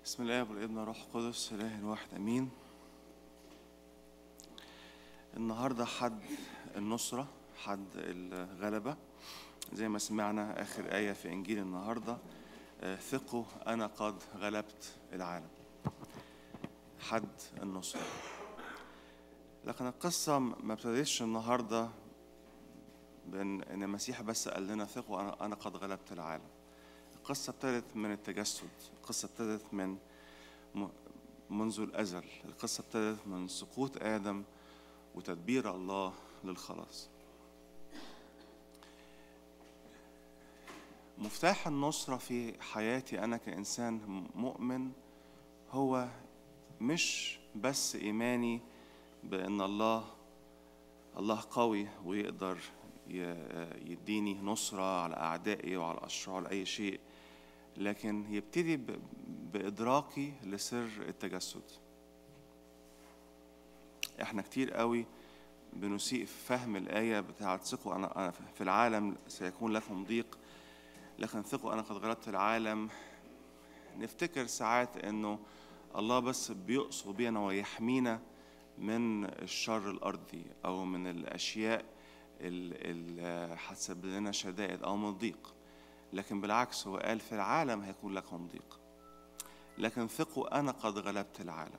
بسم الله والابن والروح القدس اله واحد امين النهارده حد النصره حد الغلبه زي ما سمعنا اخر ايه في انجيل النهارده آه، ثقوا انا قد غلبت العالم حد النصره لكن القصه ما ابتدتش النهارده بان ان المسيح بس قال لنا ثقوا انا انا قد غلبت العالم القصة ابتدت من التجسد القصة ابتدت من م- منذ الأزل القصة ابتدت من سقوط آدم وتدبير الله للخلاص مفتاح النصرة في حياتي أنا كإنسان مؤمن هو مش بس إيماني بأن الله الله قوي ويقدر ي- يديني نصرة على أعدائي وعلى الأشرار على أي شيء لكن يبتدي ب- بإدراكي لسر التجسد احنا كتير قوي بنسيء في فهم الآية بتاعت ثقوا أنا أنا في العالم سيكون لكم ضيق لكن ثقوا أنا قد غلبت العالم نفتكر ساعات إنه الله بس بيقصد بينا ويحمينا من الشر الأرضي أو من الأشياء اللي هتسبب لنا شدائد أو من الضيق لكن بالعكس هو قال في العالم هيكون لكم ضيق لكن ثقوا أنا قد غلبت العالم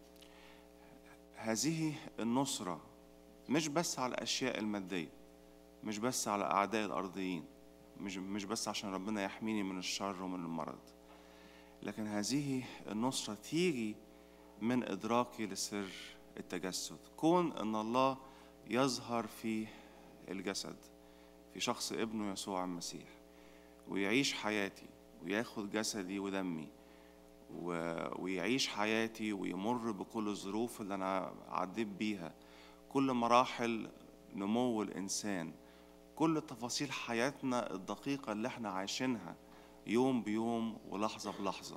هذه النصرة مش بس على الأشياء المادية مش بس على أعداء الأرضيين مش مش بس عشان ربنا يحميني من الشر ومن المرض لكن هذه النصرة تيجي من إدراكي لسر التجسد كون أن الله يظهر في الجسد في شخص ابنه يسوع المسيح ويعيش حياتي وياخد جسدي ودمي و- ويعيش حياتي ويمر بكل الظروف اللي أنا عديت بيها كل مراحل نمو الإنسان كل تفاصيل حياتنا الدقيقة اللي احنا عايشينها يوم بيوم ولحظة بلحظة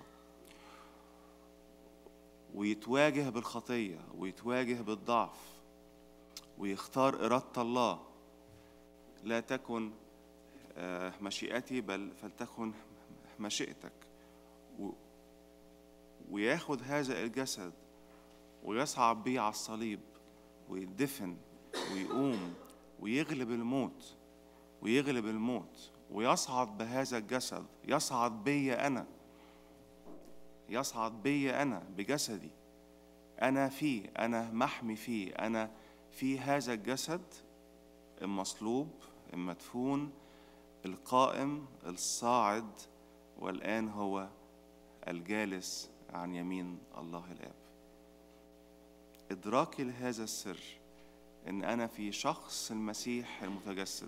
ويتواجه بالخطية ويتواجه بالضعف ويختار إرادة الله لا تكن آه، مشيئتي بل فلتكن مشيئتك و- وياخد هذا الجسد ويصعد بيه على الصليب ويدفن ويقوم ويغلب الموت ويغلب الموت ويصعد بهذا الجسد يصعد بي أنا يصعد بي أنا بجسدي أنا فيه أنا محمي فيه أنا في هذا الجسد المصلوب المدفون القائم الصاعد والآن هو الجالس عن يمين الله الآب إدراكي لهذا السر إن أنا في شخص المسيح المتجسد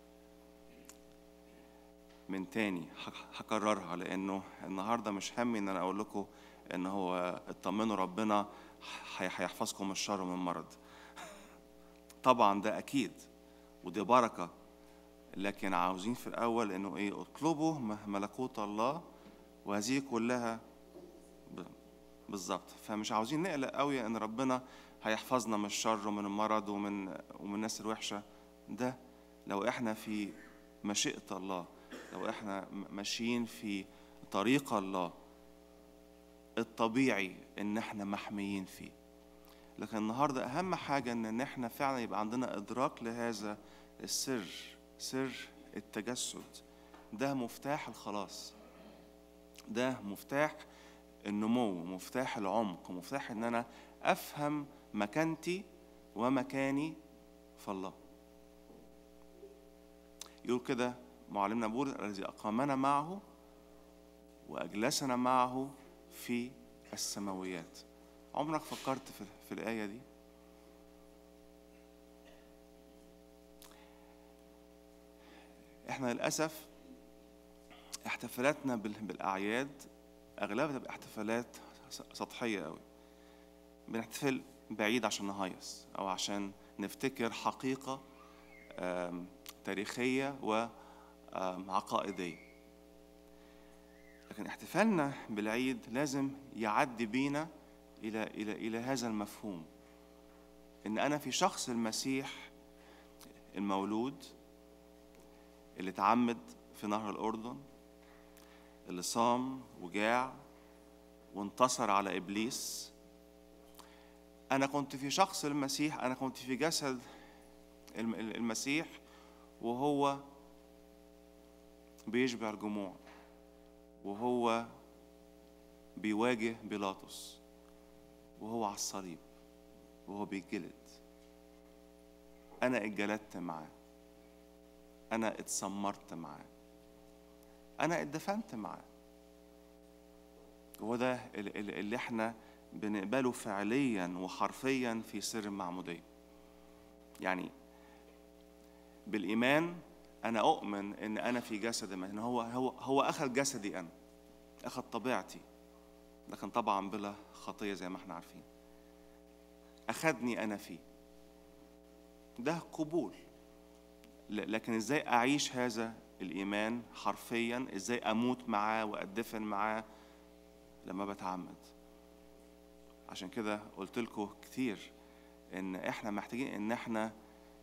من تاني ه- هكررها لأنه النهاردة مش همي إن أنا أقول لكم إن هو اطمنوا ربنا هي- هيحفظكم من الشر ومن المرض طبعا ده أكيد ودي بركة لكن عاوزين في الأول إنه إيه اطلبوا م- ملكوت الله وهذه كلها ب- بالظبط فمش عاوزين نقلق قوي إن ربنا هيحفظنا من الشر ومن المرض ومن ومن الناس الوحشة ده لو إحنا في مشيئة الله لو إحنا م- ماشيين في طريق الله الطبيعي إن إحنا محميين فيه لكن النهارده اهم حاجه ان إن احنا فعلا يبقى عندنا ادراك لهذا السر سر التجسد ده مفتاح الخلاص ده مفتاح النمو مفتاح العمق مفتاح ان انا افهم مكانتي ومكاني في الله يقول كده معلمنا بولس الذي اقامنا معه واجلسنا معه في السماويات عمرك فكرت في, في الآية دي؟ احنا للأسف احتفالاتنا بال- بالأعياد أغلبها بتبقى احتفالات س- سطحية قوي بنحتفل بعيد عشان نهيص أو عشان نفتكر حقيقة آم، تاريخية وعقائدية لكن احتفالنا بالعيد لازم يعدي بينا إلى إلى إلى هذا المفهوم إن أنا في شخص المسيح المولود اللي اتعمد في نهر الأردن اللي صام وجاع وانتصر على ابليس انا كنت في شخص المسيح انا كنت في جسد المسيح وهو بيشبع الجموع وهو بيواجه بيلاطس وهو على الصليب وهو بيتجلد انا اتجلدت معاه انا اتسمرت معاه انا اتدفنت معاه هو ده اللي احنا بنقبله فعليا وحرفيا في سر المعمودية يعني بالإيمان أنا أؤمن إن أنا في جسد ما إن هو هو هو أخذ جسدي أنا أخذ طبيعتي لكن طبعا بلا خطية زي ما احنا عارفين أخذني أنا فيه ده قبول لكن ازاي اعيش هذا الايمان حرفيا ازاي اموت معاه وادفن معاه لما بتعمد عشان كده قلت لكم كتير ان احنا محتاجين ان احنا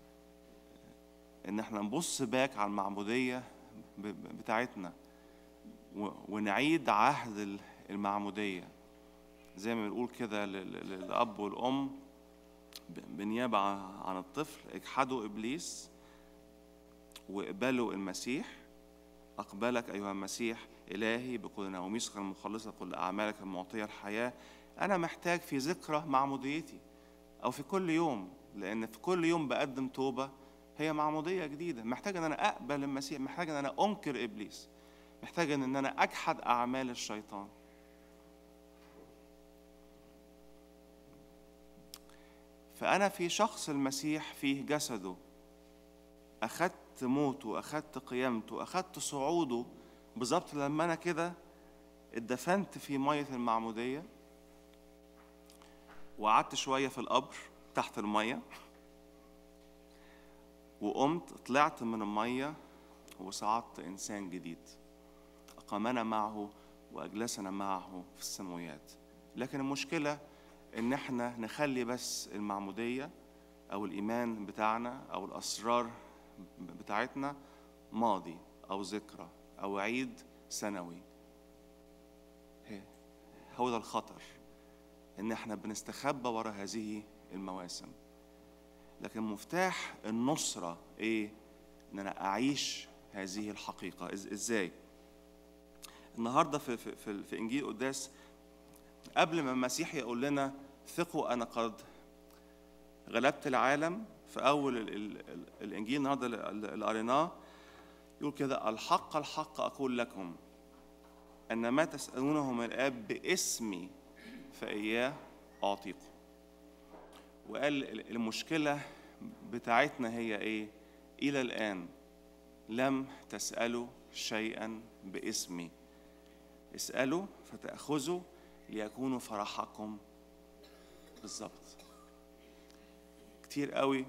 ان احنا نبص باك على المعموديه بتاعتنا ونعيد عهد المعموديه زي ما بنقول كده للاب والام بنيابه عن الطفل اجحدوا ابليس واقبلوا المسيح اقبلك ايها المسيح الهي بكل وميسك المخلصه كل اعمالك المعطيه الحياه أنا محتاج في ذكرى معموديتي أو في كل يوم لأن في كل يوم بقدم توبة هي معمودية جديدة محتاج أن أنا أقبل المسيح محتاج أن أنا أنكر إبليس محتاج أن أنا أجحد أعمال الشيطان فأنا في شخص المسيح فيه جسده أخدت موته أخدت قيامته أخدت صعوده بالظبط لما أنا كده اتدفنت في مية المعمودية وقعدت شوية في القبر تحت المية وقمت طلعت من المية وصعدت إنسان جديد أقامنا معه وأجلسنا معه في السماويات لكن المشكلة إن إحنا نخلي بس المعمودية أو الإيمان بتاعنا أو الأسرار بتاعتنا ماضي أو ذكرى أو عيد سنوي هو ده الخطر ان احنا بنستخبى ورا هذه المواسم لكن مفتاح النصرة ايه ان انا اعيش هذه الحقيقة ازاي النهاردة في, في, في, في انجيل قداس قبل ما المسيح يقول لنا ثقوا انا قد غلبت العالم في اول ال ال ال الانجيل النهارده اللي قريناه يقول كده الحق الحق اقول لكم ان ما تسالونه من الاب باسمي فإياه أعطيكم وقال المشكلة بتاعتنا هي إيه إلى الآن لم تسألوا شيئا باسمي اسألوا فتأخذوا ليكونوا فرحكم بالظبط كتير قوي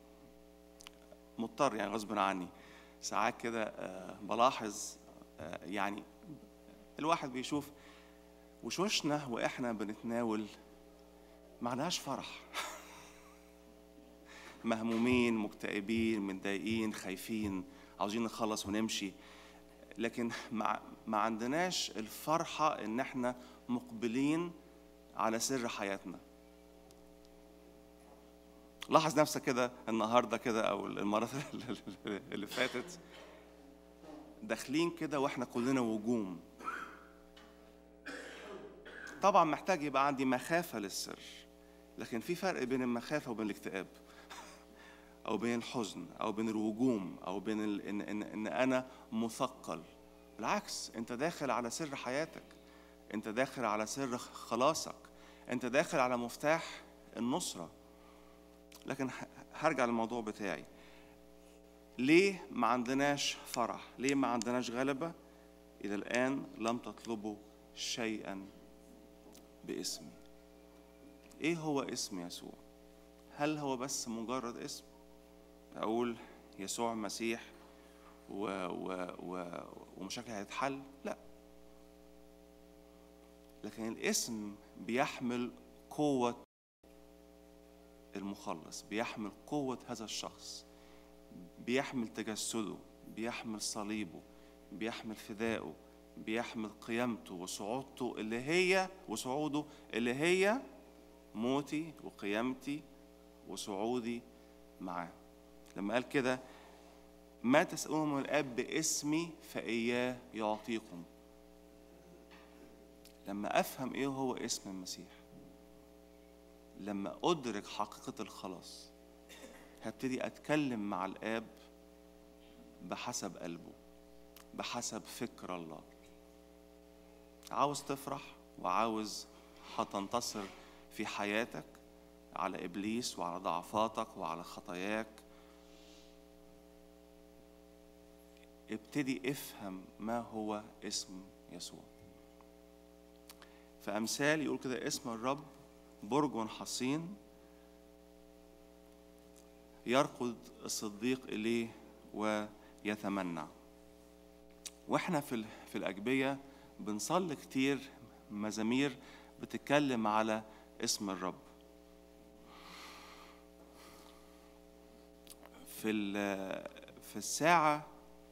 مضطر يعني غصب عني ساعات كده بلاحظ يعني الواحد بيشوف وشوشنا واحنا بنتناول معناش فرح مهمومين مكتئبين متضايقين خايفين عاوزين نخلص ونمشي لكن ما, ما عندناش الفرحة ان احنا مقبلين على سر حياتنا لاحظ نفسك كده النهارده كده او المرات اللي فاتت داخلين كده واحنا كلنا وجوم طبعا محتاج يبقى عندي مخافة للسر لكن في فرق بين المخافة وبين الاكتئاب أو بين الحزن أو بين الوجوم أو بين ال... إن, إن, إن أنا مثقل بالعكس أنت داخل على سر حياتك أنت داخل على سر خلاصك أنت داخل على مفتاح النصرة لكن هرجع للموضوع بتاعي ليه ما عندناش فرح ليه ما عندناش غلبة إلى الآن لم تطلبوا شيئا باسمي ايه هو اسم يسوع هل هو بس مجرد اسم اقول يسوع المسيح و... و... و... ومشاكل هتتحل لا لكن الاسم بيحمل قوة المخلص بيحمل قوة هذا الشخص بيحمل تجسده بيحمل صليبه بيحمل فدائه بيحمل قيامته وصعودته اللي هي وصعوده اللي هي موتي وقيامتي وصعودي معاه لما قال كده ما تسألون من الآب باسمي فإياه يعطيكم لما أفهم إيه هو اسم المسيح لما أدرك حقيقة الخلاص هبتدي أتكلم مع الآب بحسب قلبه بحسب فكر الله عاوز تفرح وعاوز هتنتصر في حياتك على ابليس وعلى ضعفاتك وعلى خطاياك ابتدي افهم ما هو اسم يسوع فامثال يقول كده اسم الرب برج حصين يرقد الصديق اليه ويتمنع واحنا في في الاجبيه بنصلي كتير مزامير بتتكلم على اسم الرب في في الساعة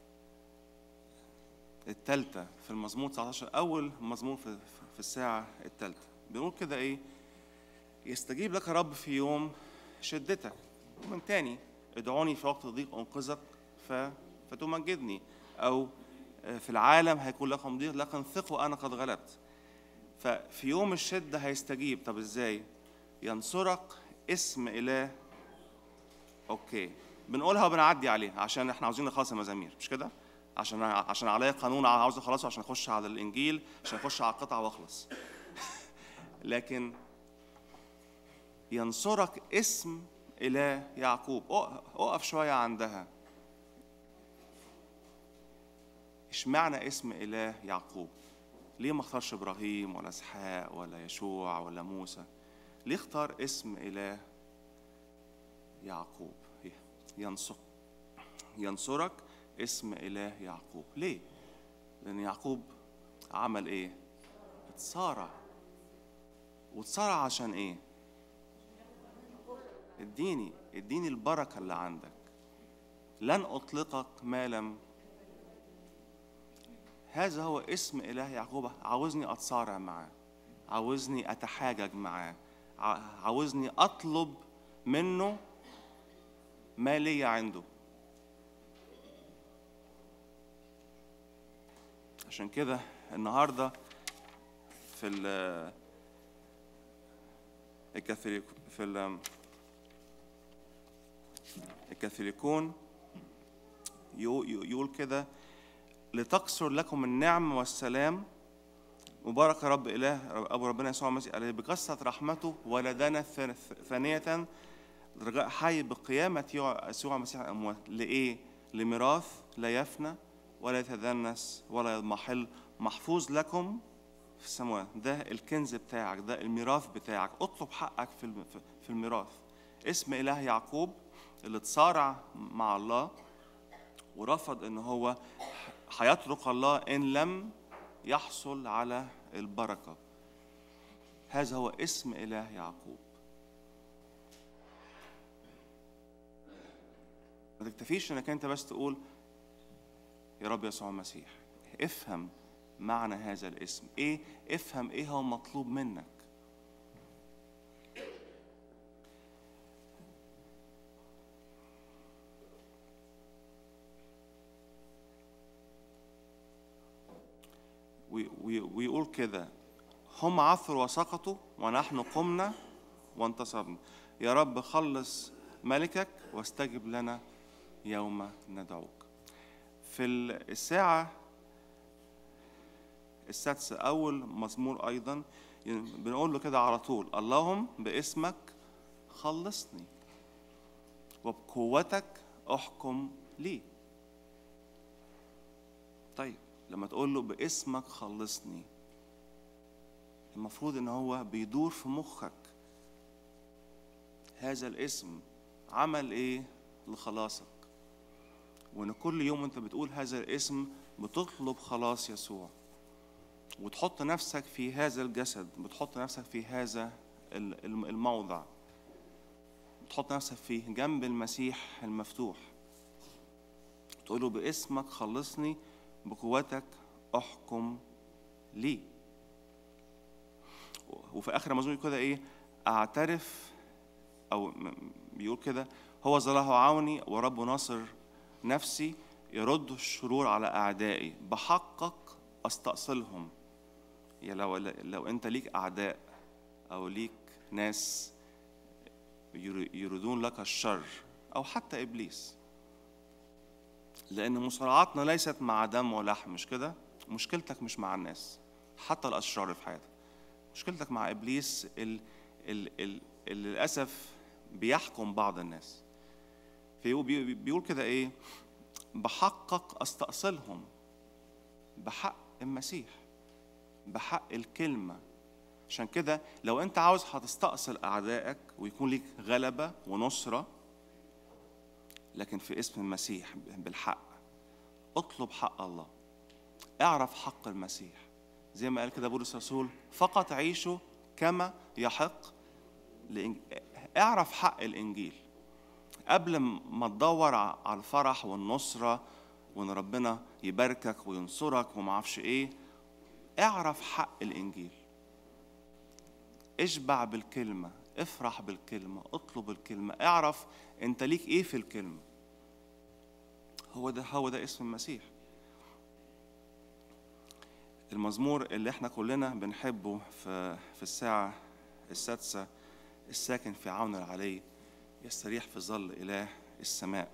الثالثة في المزمور 19 أول مزمور في, في الساعة الثالثة بنقول كده إيه يستجيب لك رب في يوم شدتك ومن تاني ادعوني في وقت ضيق أنقذك فتمجدني أو في العالم هيكون لكم ضيق لكن ثقوا أنا قد غلبت ففي يوم الشدة هيستجيب طب إزاي ينصرك اسم إله أوكي بنقولها وبنعدي عليها عشان احنا عاوزين نخلص المزامير مش كده عشان عشان عليا قانون عاوز اخلصه عشان اخش على الانجيل عشان اخش على القطعه واخلص لكن ينصرك اسم اله يعقوب اقف شويه عندها اشمعنى اسم اله يعقوب ليه ما اختارش ابراهيم ولا اسحاق ولا يشوع ولا موسى ليه اختار اسم اله يعقوب ينصر ينصرك اسم اله يعقوب ليه لان يعقوب عمل ايه اتصارع وتصارع عشان ايه اديني اديني البركه اللي عندك لن اطلقك ما لم هذا هو اسم إله يعقوب عاوزني أتصارع معاه عاوزني أتحاجج معاه عاوزني أطلب منه ما لي عنده عشان كده النهارده في ال الكاثوليك في ال الكاثوليكون يقول كده لتكثر لكم النعم والسلام مبارك رب إله أبو ربنا يسوع المسيح الذي بكثرة رحمته ولدنا ثانية رجاء حي بقيامة يسوع المسيح الأموات لإيه؟ لميراث لا يفنى ولا يتدنس ولا يضمحل محفوظ لكم في السماوات ده الكنز بتاعك ده الميراث بتاعك اطلب حقك في في الميراث اسم إله يعقوب اللي تصارع مع الله ورفض ان هو هيترك الله ان لم يحصل على البركه هذا هو اسم اله يعقوب ما تكتفيش انك انت بس تقول يا رب يسوع المسيح افهم معنى هذا الاسم ايه افهم ايه هو مطلوب منك ويقول كده هم عثروا وسقطوا ونحن قمنا وانتصرنا يا رب خلص ملكك واستجب لنا يوم ندعوك في الساعة السادسة أول مزمور أيضا بنقول له كده على طول اللهم باسمك خلصني وبقوتك احكم لي طيب لما تقول له باسمك خلصني المفروض ان هو بيدور في مخك هذا الاسم عمل ايه لخلاصك وان كل يوم انت بتقول هذا الاسم بتطلب خلاص يسوع وتحط نفسك في هذا الجسد بتحط نفسك في هذا الموضع بتحط نفسك في جنب المسيح المفتوح تقول له باسمك خلصني بقوتك احكم لي وفي اخر المزمور كده ايه اعترف او بيقول كده هو له عوني ورب ناصر نفسي يرد الشرور على اعدائي بحقق استأصلهم يا لو لو انت ليك اعداء او ليك ناس يريدون لك الشر او حتى ابليس لان مصارعاتنا ليست مع دم ولحم مش كده مشكلتك مش مع الناس حتى الاشرار في حياتك مشكلتك مع ابليس اللي للاسف بيحكم بعض الناس بيقول كده ايه بحقق استأصلهم بحق المسيح بحق الكلمة عشان كده لو انت عاوز هتستأصل أعدائك ويكون ليك غلبة ونصرة لكن في اسم المسيح بالحق اطلب حق الله اعرف حق المسيح زي ما قال كده بولس الرسول فقط عيشوا كما يحق لإنج... اعرف حق الانجيل قبل ما تدور على الفرح والنصره وان ربنا يباركك وينصرك وما اعرفش ايه اعرف حق الانجيل اشبع بالكلمه افرح بالكلمه اطلب الكلمه اعرف انت ليك ايه في الكلمه هو ده هو ده اسم المسيح المزمور اللي احنا كلنا بنحبه في في الساعه السادسه الساكن في عون العلي يستريح في ظل اله السماء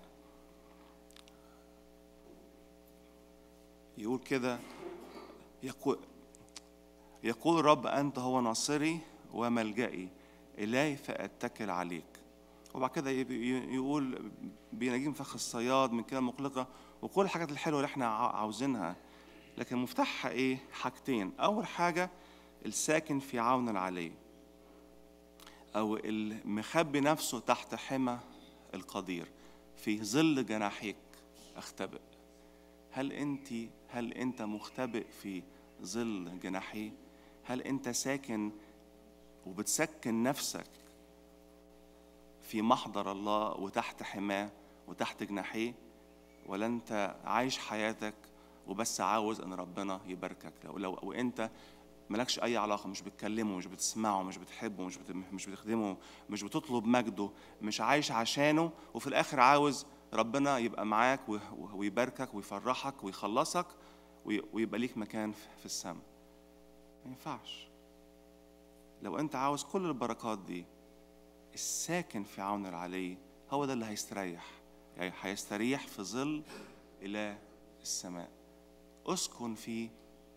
يقول كده يقول يقول الرب أنت هو ناصري وملجئي إلهي فأتكل عليك وبعد كده يقول بينجيم فخ الصياد من كده مقلقة وكل الحاجات الحلوة اللي احنا عاوزينها لكن مفتاحها ايه؟ حاجتين، أول حاجة الساكن في عون العلي أو المخبي نفسه تحت حمى القدير في ظل جناحيك أختبئ هل أنت هل أنت مختبئ في ظل جناحيه؟ هل أنت ساكن وبتسكن نفسك في محضر الله وتحت حماه وتحت جناحيه ولا أنت عايش حياتك وبس عاوز ان ربنا يباركك لو لو وانت مالكش اي علاقه مش بتكلمه مش بتسمعه مش بتحبه مش بت... مش بتخدمه مش بتطلب مجده مش عايش عشانه وفي الاخر عاوز ربنا يبقى معاك ويباركك ويفرحك ويخلصك ويبقى ليك مكان في السماء ما ينفعش لو انت عاوز كل البركات دي الساكن في عون العلي هو ده اللي هيستريح يعني هيستريح في ظل إله السماء اسكن في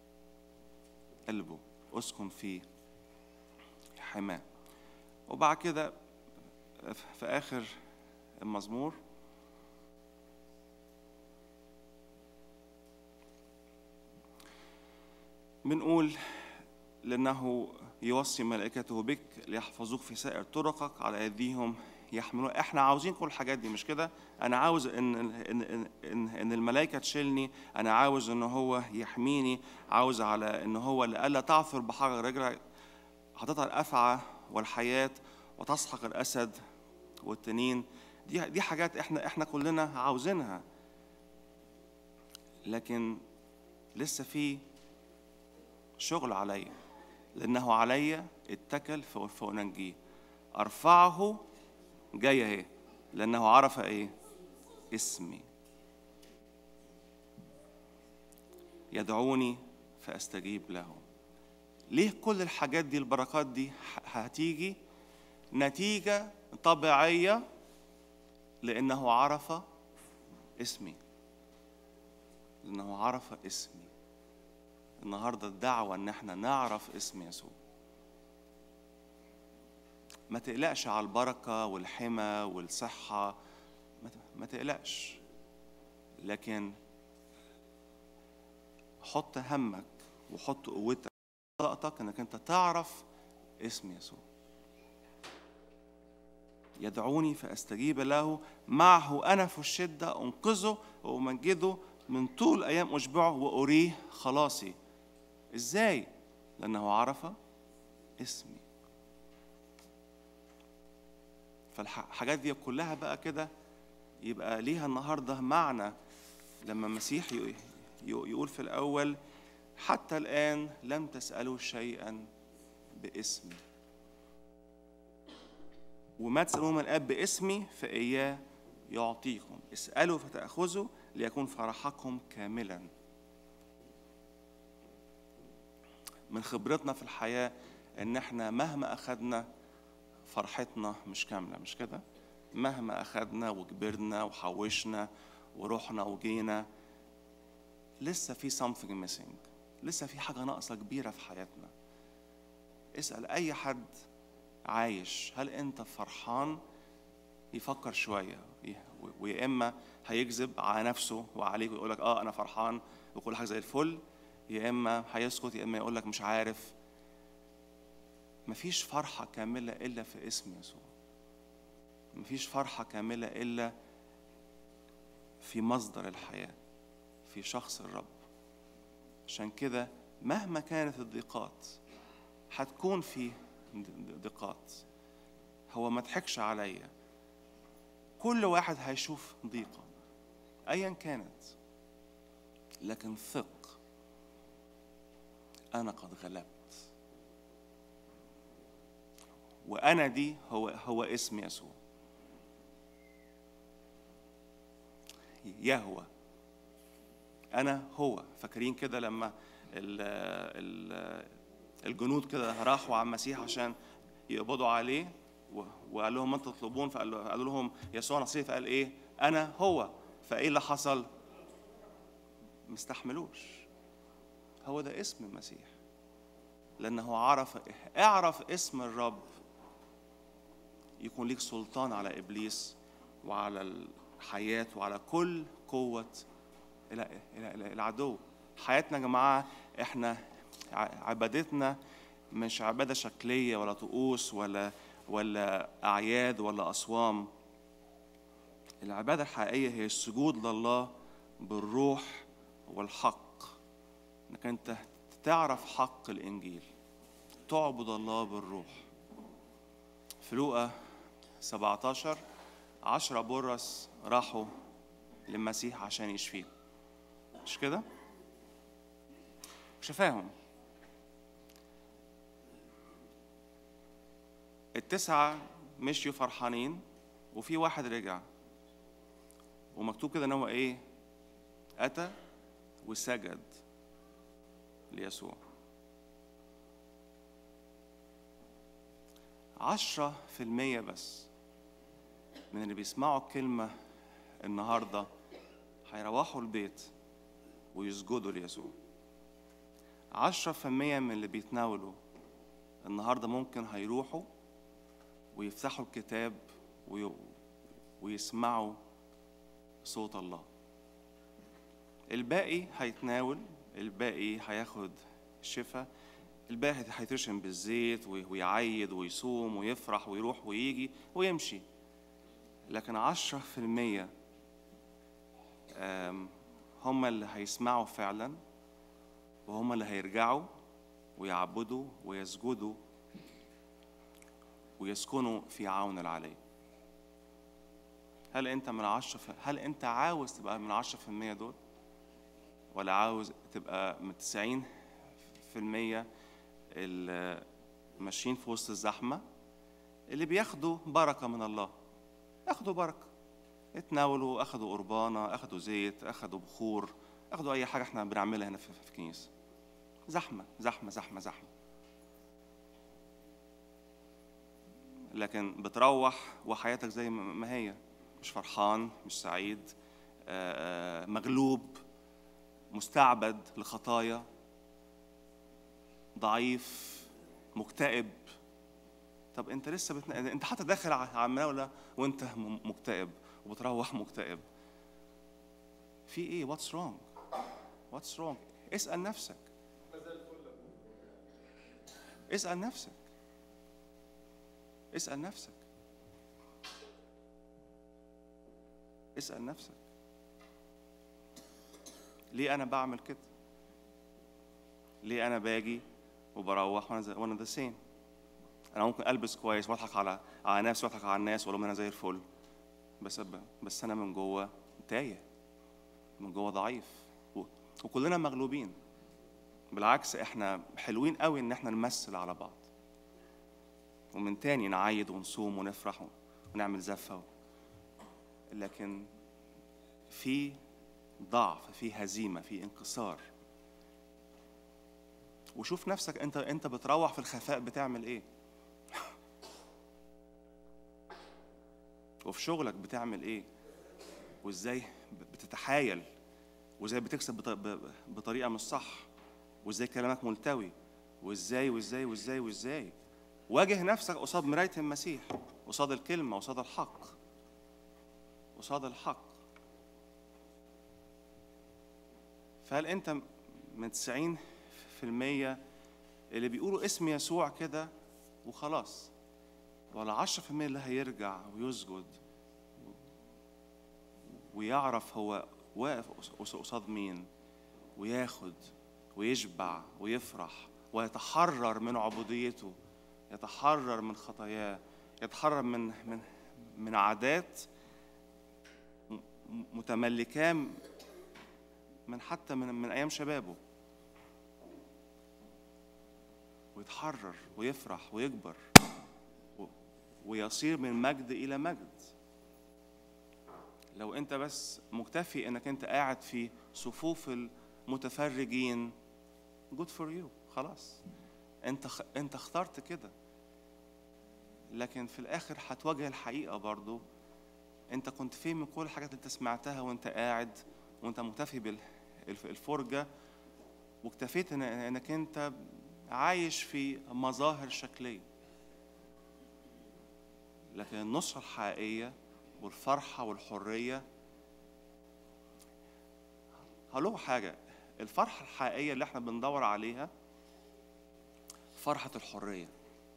قلبه اسكن في حماه وبعد كده في آخر المزمور بنقول لأنه يوصي ملائكته بك ليحفظوك في سائر طرقك على أيديهم يحملون احنا عاوزين كل الحاجات دي مش كده انا عاوز ان ان ان, إن الملائكه تشيلني انا عاوز ان هو يحميني عاوز على ان هو لئلا تعثر بحجر رجلك حاططها الافعى والحياه وتسحق الاسد والتنين دي دي حاجات احنا احنا كلنا عاوزينها لكن لسه في شغل عليا لانه عليا اتكل فانجيه ارفعه جايه اهي لانه عرف ايه اسمي يدعوني فاستجيب له ليه كل الحاجات دي البركات دي هتيجي نتيجه طبيعيه لانه عرف اسمي لانه عرف اسمي النهارده الدعوه ان احنا نعرف اسم يسوع ما تقلقش على البركة والحمى والصحة ما تقلقش لكن حط همك وحط قوتك طاقتك انك انت تعرف اسم يسوع يدعوني فاستجيب له معه انا في الشده انقذه وامجده من طول ايام اشبعه واريه خلاصي ازاي لانه عرف اسمي فالحاجات دي كلها بقى كده يبقى ليها النهارده معنى لما المسيح يقول في الاول حتى الآن لم تسألوا شيئا باسمي وما تسألون من الآب باسمي فإياه يعطيكم اسألوا فتأخذوا ليكون فرحكم كاملا من خبرتنا في الحياة إن إحنا مهما أخدنا فرحتنا مش كاملة مش كده؟ مهما أخدنا وكبرنا وحوشنا ورحنا وجينا لسه في something missing لسه في حاجة ناقصة كبيرة في حياتنا اسأل أي حد عايش هل أنت فرحان يفكر شوية ويا إما هيكذب على نفسه وعليك ويقول لك آه أنا فرحان وكل حاجة زي الفل يا إما هيسكت يا إما يقول لك مش عارف مفيش فرحة كاملة إلا في اسم يسوع مفيش فرحة كاملة إلا في مصدر الحياة في شخص الرب عشان كده مهما كانت الضيقات هتكون في ضيقات هو ما ضحكش عليا كل واحد هيشوف ضيقة أيا كانت لكن ثق أنا قد غلبت وأنا دي هو هو اسم يسوع يهوى أنا هو فاكرين كده لما ال ال الجنود كده راحوا على المسيح عشان يقبضوا عليه وقال لهم من تطلبون فقالوا لهم يسوع نصير فقال ايه انا هو فايه اللي حصل مستحملوش هو ده اسم المسيح لانه عرف اعرف اسم الرب يكون ليك سلطان على ابليس وعلى الحياه وعلى كل قوه العدو حياتنا يا جماعه احنا عبادتنا مش عباده شكليه ولا طقوس ولا ولا اعياد ولا اصوام العباده الحقيقيه هي السجود لله بالروح والحق انك انت تعرف حق الانجيل تعبد الله بالروح في لوقا 17 عشرة برص راحوا للمسيح عشان يشفيه مش كده؟ شفاهم التسعة مشيوا فرحانين وفي واحد رجع ومكتوب كده ان هو ايه اتى وسجد ليسوع عشرة في المية بس من اللي بيسمعوا الكلمة النهاردة هيروحوا البيت ويسجدوا ليسوع عشرة في المية من اللي بيتناولوا النهاردة ممكن هيروحوا ويفتحوا الكتاب ويسمعوا صوت الله الباقي هيتناول الباقي هياخد شفاء الباقي هيترشم بالزيت ويعيد ويصوم ويفرح ويروح ويجي ويمشي لكن عشرة في المية هم اللي هيسمعوا فعلا وهم اللي هيرجعوا ويعبدوا ويسجدوا ويسكنوا في عون العلي هل انت من عشرة في هل انت عاوز تبقى من عشرة في المية دول ولا عاوز تبقى من تسعين في المية اللي ماشيين في وسط الزحمة اللي بياخدوا بركة من الله اخدوا بركة اتناولوا اخدوا قربانة اخدوا زيت اخدوا بخور اخدوا اي حاجة احنا بنعملها هنا في الكنيسة زحمة زحمة زحمة زحمة لكن بتروح وحياتك زي ما هي مش فرحان مش سعيد مغلوب مستعبد لخطايا ضعيف مكتئب طب انت لسه بتن... انت حتى داخل على المناوله وانت مكتئب وبتروح مكتئب في ايه واتس رونج واتس رونج اسال نفسك اسال نفسك اسال نفسك اسال نفسك ليه انا بعمل كده ليه انا باجي وبروح وانا وانا ذا سيم انا ممكن البس كويس واضحك على على نفسي واضحك على الناس واقول انا زي الفل بس بس انا من جوه تايه من جوه ضعيف وكلنا مغلوبين بالعكس احنا حلوين قوي ان احنا نمثل على بعض ومن تاني نعيد ونصوم ونفرح ونعمل زفة لكن في ضعف في هزيمة في انكسار وشوف نفسك انت انت بتروح في الخفاء بتعمل ايه وفي شغلك بتعمل ايه وازاي بتتحايل وازاي بتكسب بطريقه مش صح وازاي كلامك ملتوي وازاي وازاي وازاي وازاي واجه نفسك قصاد مرايه المسيح قصاد الكلمه قصاد الحق قصاد الحق فهل انت من 90 في المية اللي بيقولوا اسم يسوع كده وخلاص ولا عشرة في المية اللي هيرجع ويسجد ويعرف هو واقف قصاد مين وياخد ويشبع ويفرح ويتحرر من عبوديته يتحرر من خطاياه يتحرر من من من عادات متملكاه من حتى من من ايام شبابه ويتحرر ويفرح ويكبر ويصير من مجد الى مجد لو انت بس مكتفي انك انت قاعد في صفوف المتفرجين good for you خلاص انت خ... انت اخترت كده لكن في الاخر هتواجه الحقيقه برضو انت كنت فين من كل الحاجات اللي انت سمعتها وانت قاعد وانت مكتفي بالفرجه واكتفيت انك انت عايش في مظاهر شكليه لكن النصره الحقيقيه والفرحة والحرية هقول حاجة الفرحة الحقيقية اللي احنا بندور عليها فرحة الحرية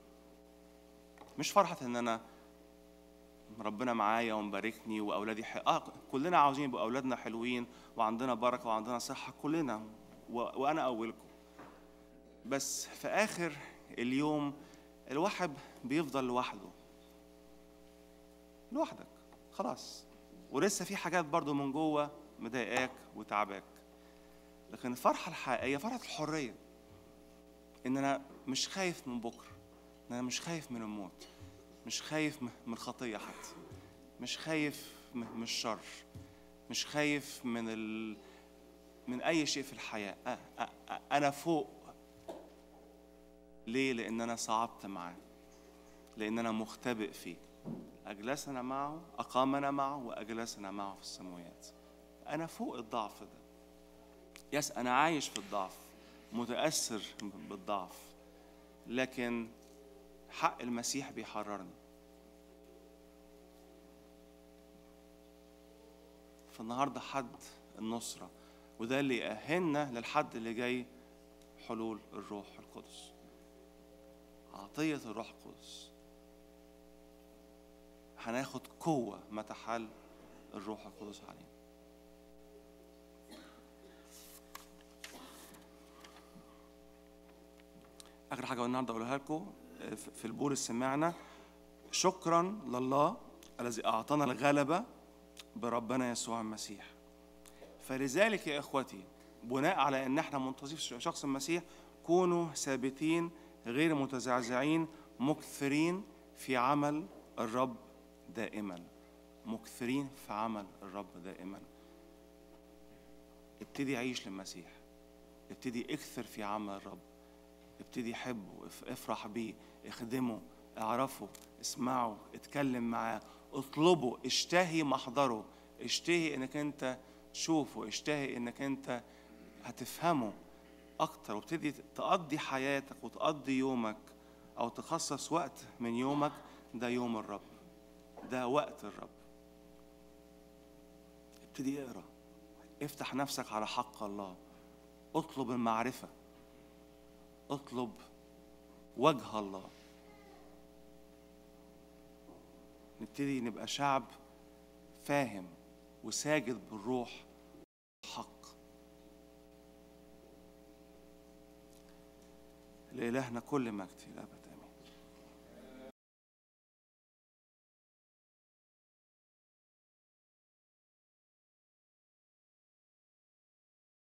مش فرحة ان انا ربنا معايا ومباركني واولادي حق... اه كلنا عاوزين يبقوا اولادنا حلوين وعندنا بركه وعندنا صحه كلنا و... وانا اولكم بس في اخر اليوم الواحد بيفضل لوحده لوحدك خلاص ولسه في حاجات برضو من جوه مضايقاك وتعباك لكن الفرحة الحقيقية فرحة الحرية إن أنا مش خايف من بكرة إن أنا مش خايف من الموت مش خايف من الخطية حتى مش خايف من الشر مش خايف من ال... من أي شيء في الحياة أنا فوق ليه؟ لأن أنا صعدت معاه لأن أنا مختبئ فيه أجلسنا معه أقامنا معه وأجلسنا معه في السماوات أنا فوق الضعف ده يس أنا عايش في الضعف متأثر بالضعف لكن حق المسيح بيحررني فالنهاردة حد النصرة وده اللي يأهلنا للحد اللي جاي حلول الروح القدس عطية الروح القدس هناخد قوة متى حل الروح القدس علينا آخر حاجة النهاردة أقولها لكم في البول سمعنا شكرا لله الذي أعطانا الغلبة بربنا يسوع المسيح فلذلك يا إخوتي بناء على أن احنا منتظرين شخص المسيح كونوا ثابتين غير متزعزعين مكثرين في عمل الرب دائما مكثرين في عمل الرب دائما ابتدي عيش للمسيح ابتدي اكثر في عمل الرب ابتدي حبه افرح بيه اخدمه اعرفه اسمعه اتكلم معاه اطلبه اشتهي محضره اشتهي انك انت تشوفه اشتهي انك انت هتفهمه اكتر وابتدي تقضي حياتك وتقضي يومك او تخصص وقت من يومك ده يوم الرب ده وقت الرب ابتدي اقرا افتح نفسك على حق الله اطلب المعرفه اطلب وجه الله نبتدي نبقى شعب فاهم وساجد بالروح حق لإلهنا كل مجد الأبد